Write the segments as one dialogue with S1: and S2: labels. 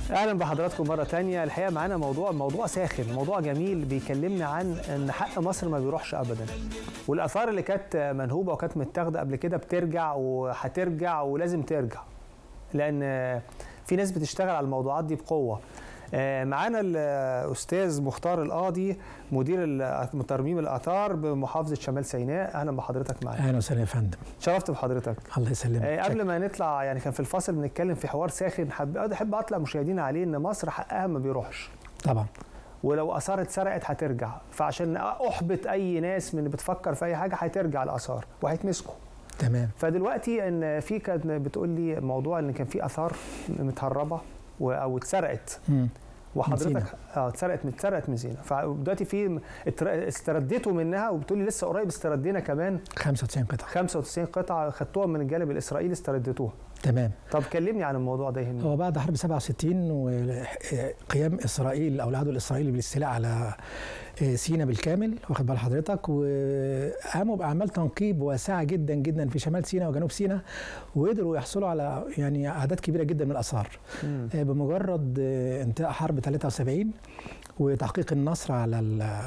S1: اهلا بحضراتكم مره تانية الحقيقه معانا موضوع موضوع ساخن موضوع جميل بيكلمنا عن ان حق مصر ما بيروحش ابدا والاثار اللي كانت منهوبه وكانت متاخده قبل كده بترجع وهترجع ولازم ترجع لان في ناس بتشتغل على الموضوعات دي بقوه معانا الاستاذ مختار القاضي مدير ترميم الاثار بمحافظه شمال سيناء اهلا بحضرتك معانا
S2: اهلا وسهلا يا فندم
S1: شرفت بحضرتك
S2: الله يسلمك
S1: قبل ما نطلع يعني كان في الفاصل بنتكلم في حوار ساخن حب احب اطلع مشاهدينا عليه ان مصر حقها ما بيروحش
S2: طبعا
S1: ولو اثار اتسرقت هترجع فعشان احبط اي ناس من اللي بتفكر في اي حاجه هترجع الاثار وهيتمسكوا
S2: تمام
S1: فدلوقتي ان في كانت بتقول لي موضوع ان كان في اثار متهربه او اتسرقت
S2: مم.
S1: وحضرتك اه اتسرقت اتسرقت من سينا فدلوقتي في استرديتوا منها وبتقول لي لسه قريب استردينا كمان
S2: 95 قطعه
S1: 95 قطعه خدتوها من الجانب الاسرائيلي استرديتوها
S2: تمام
S1: طب كلمني عن الموضوع ده يهمني
S2: هو بعد حرب 67 وقيام اسرائيل او العدو الاسرائيلي بالاستيلاء على سينا بالكامل واخد بال حضرتك وقاموا باعمال تنقيب واسعه جدا جدا في شمال سينا وجنوب سينا وقدروا يحصلوا على يعني اعداد كبيره جدا من الاثار بمجرد انتهاء حرب 73 وتحقيق النصر على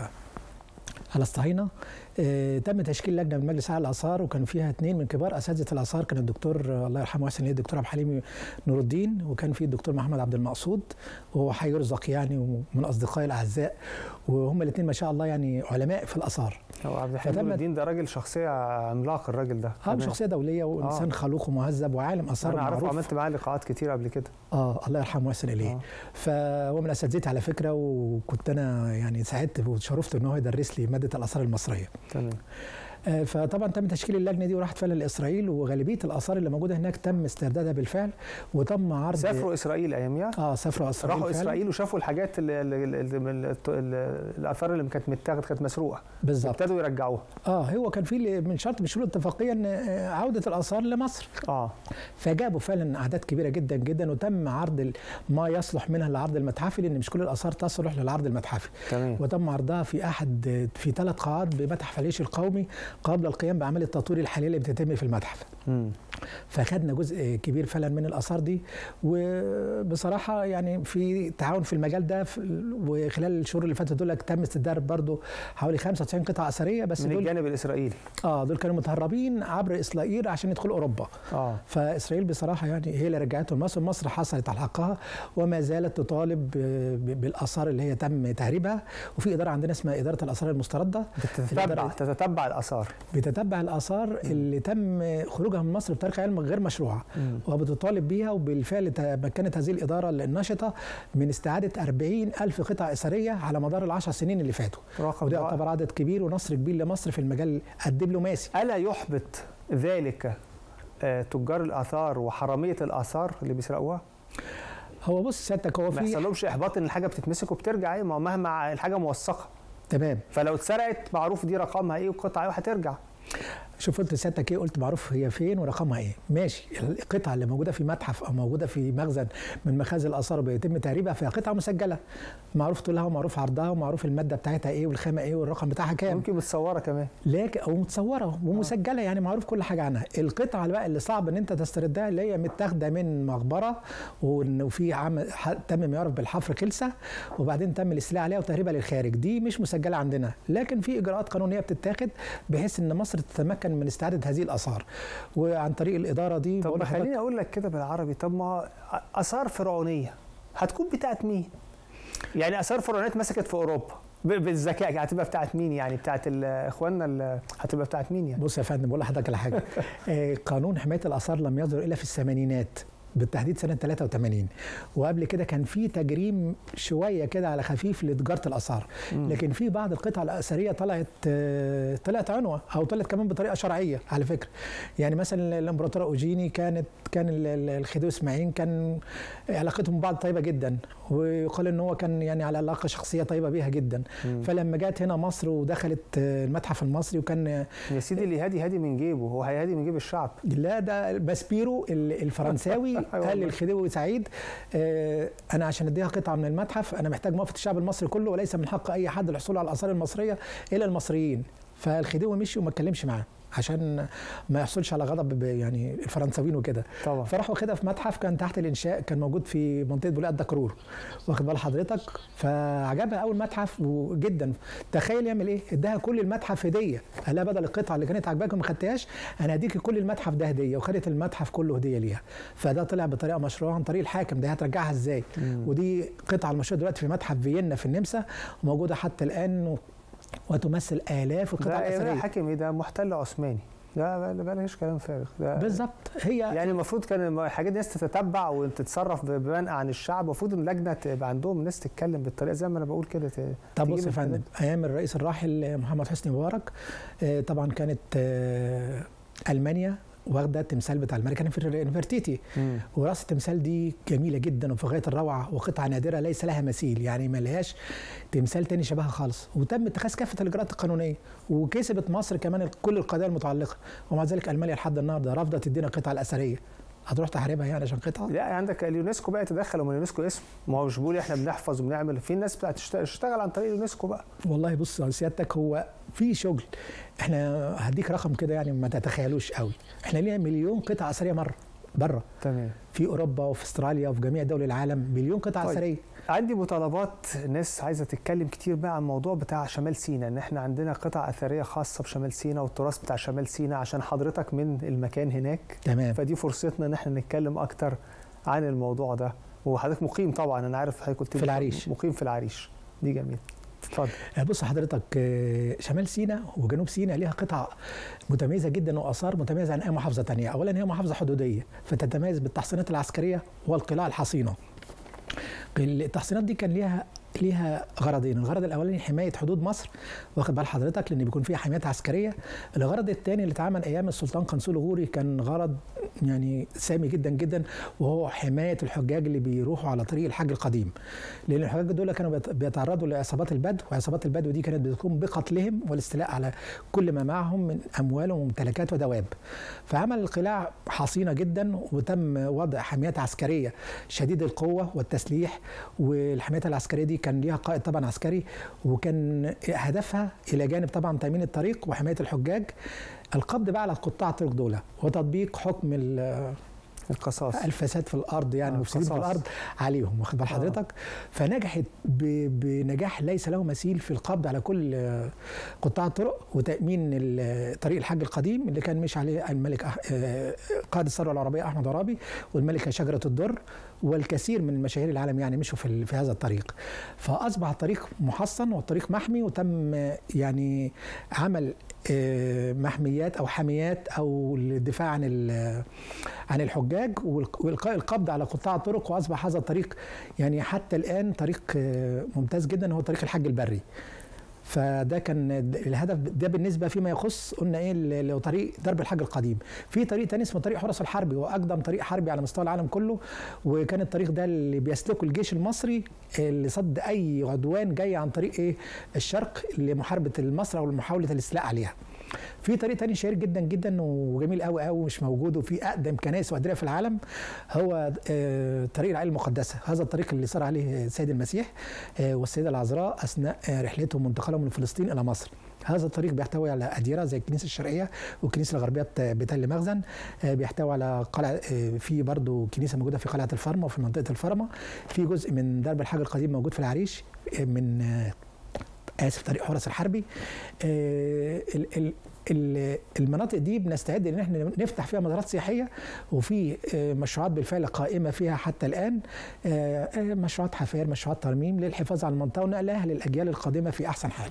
S2: على الصهاينه آه تم تشكيل لجنه من مجلس اعلى الاثار وكان فيها اثنين من كبار اساتذه الاثار كان الدكتور الله يرحمه حسن الدكتور عبد الحليم نور الدين وكان في الدكتور محمد عبد المقصود وهو هيرزق يعني ومن اصدقائي الاعزاء وهم الاثنين ما شاء الله يعني علماء في الاثار
S1: هو عبد الحليم نور الدين ده راجل شخصيه عملاق الراجل ده
S2: اه شخصيه دوليه وانسان آه. خلوق ومهذب وعالم اثار
S1: انا عارفه عملت معاه لقاءات كتير قبل كده
S2: اه الله يرحمه ويحسن اليه آه. فهو من اساتذتي على فكره وكنت انا يعني سعدت وتشرفت ان هو يدرس لي ماده الاثار المصريه
S1: تمام
S2: فطبعا تم تشكيل اللجنه دي وراحت فعلا لاسرائيل وغالبيه الاثار اللي موجوده هناك تم استردادها بالفعل وتم عرض
S1: سافروا اسرائيل اياميها
S2: اه سافروا اسرائيل
S1: راحوا اسرائيل وشافوا الحاجات اللي اللي اللي الاثار اللي كانت متاخده كانت مسروقه
S2: بالظبط
S1: ابتدوا يرجعوها
S2: اه هو كان في من شرط من شروط الاتفاقيه ان عوده الاثار لمصر
S1: اه
S2: فجابوا فعلا اعداد كبيره جدا جدا وتم عرض ما يصلح منها للعرض المتحفي لان مش كل الاثار تصلح للعرض المتحفي
S1: تمام
S2: وتم عرضها في احد في ثلاث قاعات بمتحف العيش القومي قبل القيام باعمال التطوير الحاليه اللي بتتم في المتحف.
S1: مم.
S2: فخدنا جزء كبير فعلا من الاثار دي وبصراحه يعني في تعاون في المجال ده وخلال الشهور اللي فاتت دول تم استدار برضه حوالي 95 قطعه اثريه بس
S1: من
S2: دول
S1: الجانب الاسرائيلي
S2: اه دول كانوا متهربين عبر اسرائيل عشان يدخلوا اوروبا
S1: اه
S2: فاسرائيل بصراحه يعني هي اللي رجعتهم مصر مصر حصلت على حقها وما زالت تطالب بالاثار اللي هي تم تهريبها وفي اداره عندنا اسمها اداره الاثار المسترده
S1: بتتتبع تتتبع الاثار
S2: بتتبع الاثار اللي تم خروجها من مصر بطريقه علم غير مشروعه وبتطالب بيها وبالفعل تمكنت هذه الاداره الناشطه من استعاده 40 الف قطعه اثريه على مدار العشر سنين اللي فاتوا وده يعتبر عدد كبير ونصر كبير لمصر في المجال الدبلوماسي
S1: الا يحبط ذلك تجار الاثار وحراميه الاثار اللي بيسرقوها
S2: هو بص سيادتك هو في
S1: ما يحصلهمش احباط ان الحاجه بتتمسك وبترجع ايه ما مهما الحاجه موثقه
S2: تمام
S1: فلو اتسرقت معروف دي رقمها ايه وقطعه ايه وهترجع
S2: شوف قلت سيادتك ايه قلت معروف هي فين ورقمها ايه ماشي القطعه اللي موجوده في متحف او موجوده في مخزن من مخازن الاثار بيتم تهريبها فهي قطعه مسجله معروف طولها ومعروف عرضها ومعروف الماده بتاعتها ايه والخامه ايه والرقم بتاعها كام
S1: ممكن متصوره كمان
S2: لكن او متصوره ومسجله يعني معروف كل حاجه عنها القطعه بقى اللي صعب ان انت تستردها اللي هي متاخده من مقبره وفي عمل تم ما يعرف بالحفر خلسه وبعدين تم الاستيلاء عليها وتهريبها للخارج دي مش مسجله عندنا لكن في اجراءات قانونيه بتتاخد بحيث ان مصر تتمكن من استعاده هذه الاثار وعن طريق الاداره دي
S1: طب خليني اقول لك كده بالعربي طب ما اثار فرعونيه هتكون بتاعت مين؟ يعني اثار فرعونيه اتمسكت في اوروبا بالذكاء هتبقى بتاعت مين يعني بتاعت اخواننا هتبقى بتاعت مين يعني؟
S2: بص يا فندم بقول لحضرتك على حاجه قانون حمايه الاثار لم يصدر الا في الثمانينات بالتحديد سنه 83 وقبل كده كان في تجريم شويه كده على خفيف لتجاره الاثار لكن في بعض القطع الاثريه طلعت طلعت عنوه او طلعت كمان بطريقه شرعيه على فكره يعني مثلا الامبراطوره اوجيني كانت كان الخديوي اسماعيل كان علاقتهم ببعض طيبه جدا ويقال ان هو كان يعني على علاقه شخصيه طيبه بيها جدا
S1: مم.
S2: فلما جت هنا مصر ودخلت المتحف المصري وكان
S1: يا سيدي اللي هادي هادي من جيبه هو هيهادي من جيب الشعب
S2: لا ده باسبيرو الفرنساوي قال للخديوي سعيد آه انا عشان اديها قطعه من المتحف انا محتاج موافقه الشعب المصري كله وليس من حق اي حد الحصول على الاثار المصريه الى المصريين فالخديوي مشي وما اتكلمش معاه عشان ما يحصلش على غضب ب- يعني الفرنساويين وكده
S1: طبعا
S2: فراح واخدها في متحف كان تحت الانشاء كان موجود في منطقه بولاق الدكرور واخد بال حضرتك فعجبها اول متحف وجدا تخيل يعمل ايه اداها كل المتحف هديه قال لها بدل القطعه اللي كانت عاجباك وما خدتهاش انا هديكي كل المتحف ده هديه وخدت المتحف كله هديه ليها فده طلع بطريقه مشروعه عن طريق الحاكم ده هترجعها ازاي
S1: مم.
S2: ودي قطعه المشهوره دلوقتي في متحف فيينا في النمسا وموجوده حتى الان و- وتمثل الاف القطع
S1: ده إيه
S2: الاثريه
S1: حاكم ايه ده محتل عثماني ده ما لهاش كلام فارغ ده
S2: بالظبط هي
S1: يعني المفروض كان الحاجات دي ناس تتتبع وتتصرف بمنأى عن الشعب المفروض ان اللجنه تبقى عندهم ناس تتكلم بالطريقه زي ما انا بقول كده ت-
S2: طب
S1: تجيب
S2: بص يا
S1: الكلام.
S2: فندم ايام الرئيس الراحل محمد حسني مبارك آه، طبعا كانت آه، المانيا واخده التمثال بتاع الامريكان نفرتيتي
S1: مم.
S2: وراس التمثال دي جميله جدا وفي غايه الروعه وقطعه نادره ليس لها مثيل يعني ما لهاش تمثال تاني شبهها خالص وتم اتخاذ كافه الاجراءات القانونيه وكسبت مصر كمان كل القضايا المتعلقه ومع ذلك المانيا لحد النهارده رافضه تدينا القطعه الاثريه هتروح تحاربها يعني عشان قطعه
S1: لا عندك اليونسكو بقى يتدخل ومن اليونسكو اسم ما هو مش بيقول احنا بنحفظ وبنعمل في ناس بتاعت تشت- تشتغل عن طريق اليونسكو بقى
S2: والله بص يا سيادتك هو في شغل احنا هديك رقم كده يعني ما تتخيلوش قوي احنا لينا مليون قطعه اثريه مره بره
S1: تمام
S2: في اوروبا وفي استراليا وفي جميع دول العالم مليون قطعه
S1: طيب.
S2: اثريه
S1: عندي مطالبات ناس عايزه تتكلم كتير بقى عن الموضوع بتاع شمال سيناء ان احنا عندنا قطع اثريه خاصه بشمال سيناء والتراث بتاع شمال سيناء عشان حضرتك من المكان هناك
S2: تمام
S1: فدي فرصتنا ان احنا نتكلم اكتر عن الموضوع ده وحضرتك مقيم طبعا انا عارف حضرتك قلت لي
S2: في العريش.
S1: مقيم في العريش دي جميل اتفضل
S2: بص حضرتك آه، شمال سيناء وجنوب سيناء ليها قطع متميزه جدا واثار متميزه عن اي محافظه تانية اولا هي محافظه حدوديه فتتميز بالتحصينات العسكريه والقلاع الحصينه التحصينات دي كان ليها ليها غرضين الغرض الاولاني حمايه حدود مصر واخد بال حضرتك لان بيكون فيها حمايات عسكريه الغرض الثاني اللي اتعمل ايام السلطان قنصل غوري كان غرض يعني سامي جدا جدا وهو حمايه الحجاج اللي بيروحوا على طريق الحج القديم لان الحجاج دول كانوا بيت- بيتعرضوا لعصابات البدو وعصابات البدو دي كانت بتقوم بقتلهم والاستيلاء على كل ما معهم من اموال وممتلكات ودواب فعمل القلاع حصينه جدا وتم وضع حمايات عسكريه شديد القوه والتسليح والحمايات العسكريه دي كان ليها قائد طبعا عسكري وكان هدفها الى جانب طبعا تامين الطريق وحمايه الحجاج القبض بقى على قطاع الطرق دول وتطبيق حكم ال-
S1: القصاص
S2: الفساد في الارض يعني
S1: آه،
S2: المفسدين في
S1: قصاص.
S2: الارض عليهم واخد بال
S1: آه.
S2: حضرتك فنجحت ب- بنجاح ليس له مثيل في القبض على كل آه، قطاع الطرق وتامين ال- طريق الحج القديم اللي كان مش عليه الملك أح- آه، قائد الثوره العربيه احمد عرابي والملكه شجره الدر والكثير من المشاهير العالم يعني مشوا في, ال- في هذا الطريق فاصبح الطريق محصن والطريق محمي وتم آه، يعني عمل آه، محميات او حميات او الدفاع عن ال- عن الحجاج والق- والقاء القبض على قطاع الطرق واصبح هذا الطريق يعني حتى الان طريق آه، ممتاز جدا هو طريق الحج البري فده كان الهدف ده بالنسبه فيما يخص قلنا ايه ل- لطريق درب الحج القديم في طريق تاني اسمه طريق حرس الحربي هو اقدم طريق حربي على مستوى العالم كله وكان الطريق ده اللي بيسلكه الجيش المصري اللي صد اي عدوان جاي عن طريق ايه الشرق لمحاربه مصر او محاوله الاستيلاء عليها في طريق تاني شهير جدا جدا وجميل قوي قوي مش موجود وفي اقدم كنائس وادريه في العالم هو آه، طريق العائله المقدسه هذا الطريق اللي صار عليه السيد المسيح آه، والسيده العذراء اثناء آه، رحلتهم وانتقالهم من فلسطين الى مصر هذا الطريق بيحتوي على أديرة زي الكنيسة الشرقية والكنيسة الغربية بت- بتل مخزن آه، بيحتوي على قلعة آه، في برضو كنيسة موجودة في قلعة الفرمة وفي منطقة الفرمة في جزء من درب الحج القديم موجود في العريش آه، من آه، اسف طريق حرس الحربي آه، ال- ال- ال- المناطق دي بنستعد ان احنا نفتح فيها مزارات سياحيه وفي آه، مشروعات بالفعل قائمه فيها حتى الان آه، آه، مشروعات حفاير مشروعات ترميم للحفاظ على المنطقه ونقلها للاجيال القادمه في احسن حال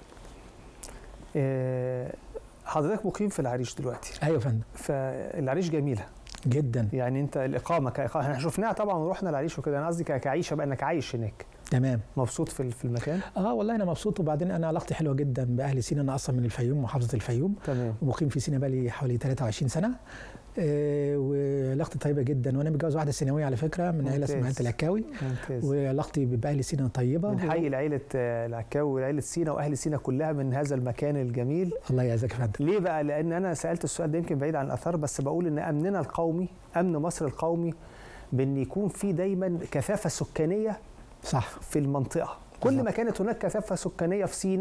S1: آه، حضرتك مقيم في العريش دلوقتي
S2: ايوه يا فندم
S1: فالعريش جميله
S2: جدا
S1: يعني انت الاقامه كاقامه احنا شفناها طبعا ورحنا العريش وكده انا قصدي ك- كعيشه بقى انك عايش هناك
S2: تمام
S1: مبسوط في في المكان
S2: اه والله انا مبسوط وبعدين انا علاقتي حلوه جدا باهل سينا انا اصلا من الفيوم محافظه الفيوم
S1: تمام
S2: ومقيم في سينا بقالي حوالي 23 سنه آه وعلاقتي طيبه جدا وانا متجوز واحده سيناويه على فكره من عيله اسمها
S1: ممتاز.
S2: عيله العكاوي
S1: ممتاز
S2: وعلاقتي باهل سينا طيبه
S1: بنحيي لعيله آه، العكاوي وعيله سينا واهل سينا كلها من هذا المكان الجميل
S2: الله يعزك يا فندم
S1: ليه بقى لان انا سالت السؤال ده يمكن بعيد عن الاثار بس بقول ان امننا القومي امن مصر القومي بان يكون في دايما كثافه سكانيه
S2: صح
S1: في المنطقه كل
S2: بالظبط.
S1: ما كانت هناك كثافه سكانيه في سينا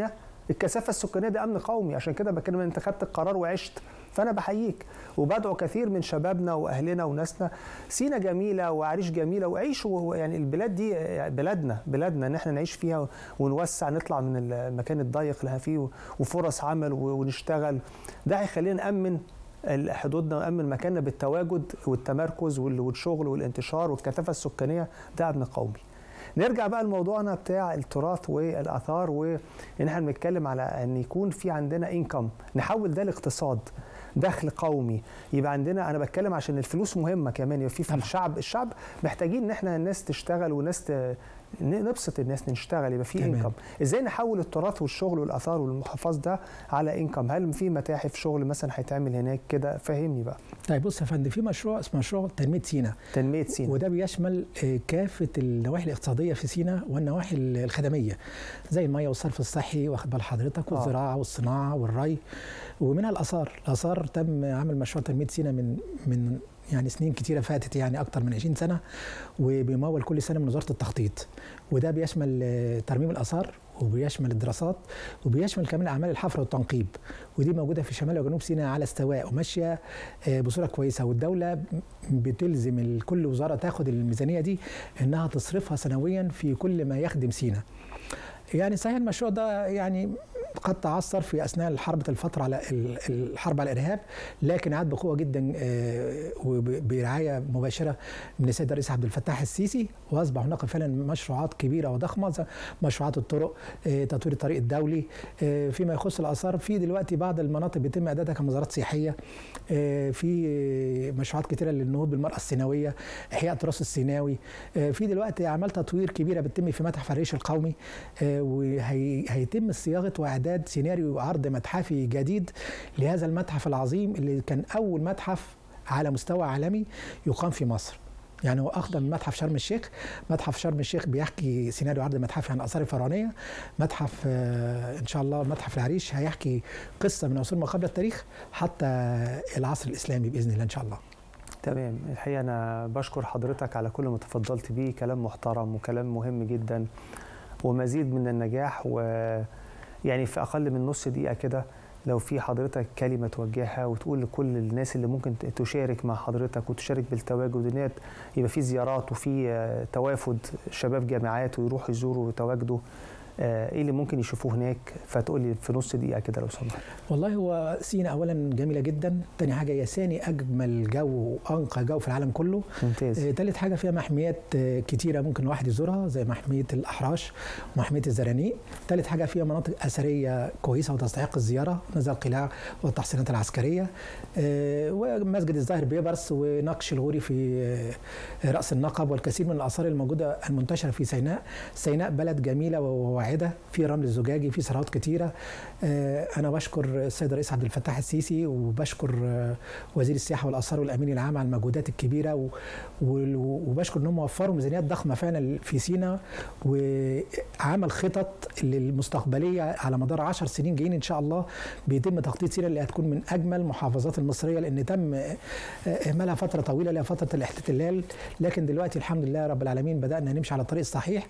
S1: الكثافه السكانيه ده امن قومي عشان كده بكلم انت خدت القرار وعشت فانا بحييك وبدعو كثير من شبابنا واهلنا وناسنا سينا جميله وعريش جميله وعيشوا يعني البلاد دي بلادنا بلادنا ان احنا نعيش فيها ونوسع نطلع من المكان الضيق اللي فيه وفرص عمل ونشتغل ده هيخلينا نامن حدودنا ونامن مكاننا بالتواجد والتمركز والشغل والانتشار والكثافه السكانيه ده امن قومي. نرجع بقى لموضوعنا بتاع التراث والاثار وان احنا بنتكلم على ان يكون في عندنا انكم نحول ده لاقتصاد دخل قومي يبقى عندنا انا بتكلم عشان الفلوس مهمه كمان يبقى في في الشعب الشعب محتاجين ان احنا الناس تشتغل وناس نبسط الناس نشتغل يبقى في انكم ازاي نحول التراث والشغل والاثار والمحافظ ده على انكم هل في متاحف شغل مثلا هيتعمل هناك كده فهمني بقى
S2: طيب بص يا فندم في مشروع اسمه مشروع تنميه سينا
S1: تنميه سينا
S2: وده بيشمل كافه النواحي الاقتصاديه في سينا والنواحي الخدميه زي الميه والصرف الصحي واخد بال حضرتك والزراعه آه. والصناعه والري ومنها الاثار الاثار تم عمل مشروع تنميه سينا من من يعني سنين كتيره فاتت يعني اكتر من 20 سنه وبيمول كل سنه من وزاره التخطيط وده بيشمل ترميم الاثار وبيشمل الدراسات وبيشمل كمان اعمال الحفر والتنقيب ودي موجوده في شمال وجنوب سيناء على استواء وماشيه بصوره كويسه والدوله بتلزم كل وزاره تاخد الميزانيه دي انها تصرفها سنويا في كل ما يخدم سيناء يعني صحيح المشروع ده يعني قد تعثر في اثناء الحرب الفتره على الحرب على الارهاب لكن عاد بقوه جدا وبرعايه مباشره من السيد الرئيس عبد الفتاح السيسي واصبح هناك فعلا مشروعات كبيره وضخمه زي مشروعات الطرق تطوير الطريق الدولي فيما يخص الاثار في دلوقتي بعض المناطق بيتم اعدادها كمزارات سياحيه في مشروعات كثيره للنهوض بالمراه السيناويه احياء التراث السيناوي في دلوقتي اعمال تطوير كبيره بتتم في متحف الريش القومي وهيتم صياغه واعداد اعداد سيناريو عرض متحفي جديد لهذا المتحف العظيم اللي كان اول متحف على مستوى عالمي يقام في مصر يعني هو اخضر من متحف شرم الشيخ متحف شرم الشيخ بيحكي سيناريو عرض متحفي عن الاثار الفرعونيه متحف ان شاء الله متحف العريش هيحكي قصه من عصور ما قبل التاريخ حتى العصر الاسلامي باذن الله ان شاء الله
S1: تمام الحقيقه انا بشكر حضرتك على كل ما تفضلت بيه كلام محترم وكلام مهم جدا ومزيد من النجاح و يعني في اقل من نص دقيقه كده لو في حضرتك كلمه توجهها وتقول لكل الناس اللي ممكن تشارك مع حضرتك وتشارك بالتواجد ان يبقى في زيارات وفي توافد شباب جامعات ويروحوا يزوروا ويتواجدوا ايه اللي ممكن يشوفوه هناك فتقول لي في نص دقيقه كده لو سمحت
S2: والله هو سينا اولا جميله جدا تاني حاجه هي ثاني اجمل جو وانقى جو في العالم كله
S1: ممتاز
S2: آه تالت حاجه فيها محميات آه كتيره ممكن الواحد يزورها زي محميه الاحراش ومحميه الزرانيق تالت حاجه فيها مناطق اثريه كويسه وتستحق الزياره نزل القلاع والتحصينات العسكريه آه ومسجد الظاهر بيبرس ونقش الغوري في آه راس النقب والكثير من الاثار الموجوده المنتشره في سيناء سيناء بلد جميله واعده في رمل زجاجي في ثروات كتيره انا بشكر السيد الرئيس عبد الفتاح السيسي وبشكر وزير السياحه والاثار والامين العام على المجهودات الكبيره وبشكر انهم وفروا ميزانيات ضخمه فعلا في سينا وعمل خطط للمستقبليه على مدار 10 سنين جايين ان شاء الله بيتم تخطيط سينا اللي هتكون من اجمل المحافظات المصريه لان تم اهمالها فتره طويله اللي هي فتره الاحتلال لكن دلوقتي الحمد لله رب العالمين بدانا نمشي على الطريق الصحيح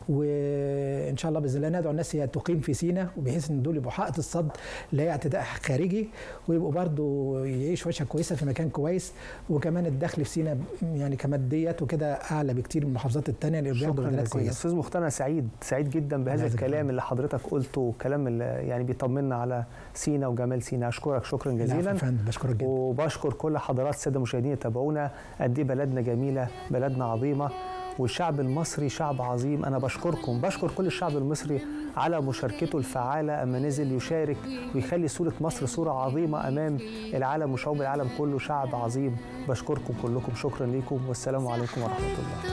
S2: وان شاء الله باذن الله ندعو الناس هي تقيم في سينا وبحيث ان دول يبقوا حائط الصد لا هي اعتداء خارجي ويبقوا برضو يعيشوا عيشه كويسه في مكان كويس وكمان الدخل في سينا يعني كماديات وكده اعلى بكتير من المحافظات الثانيه اللي بياخدوا مدينات كويسه
S1: استاذ مختار سعيد سعيد جدا بهذا الكلام اللي حضرتك قلته وكلام اللي يعني بيطمنا على سينا وجمال سينا اشكرك شكرا جزيلا
S2: بشكرك جدا
S1: وبشكر كل حضرات الساده المشاهدين يتابعونا قد ايه بلدنا جميله بلدنا عظيمه والشعب المصري شعب عظيم انا بشكركم بشكر كل الشعب المصري على مشاركته الفعاله اما نزل يشارك ويخلي صوره مصر صوره عظيمه امام العالم وشعوب العالم كله شعب عظيم بشكركم كلكم شكرا لكم والسلام عليكم ورحمه الله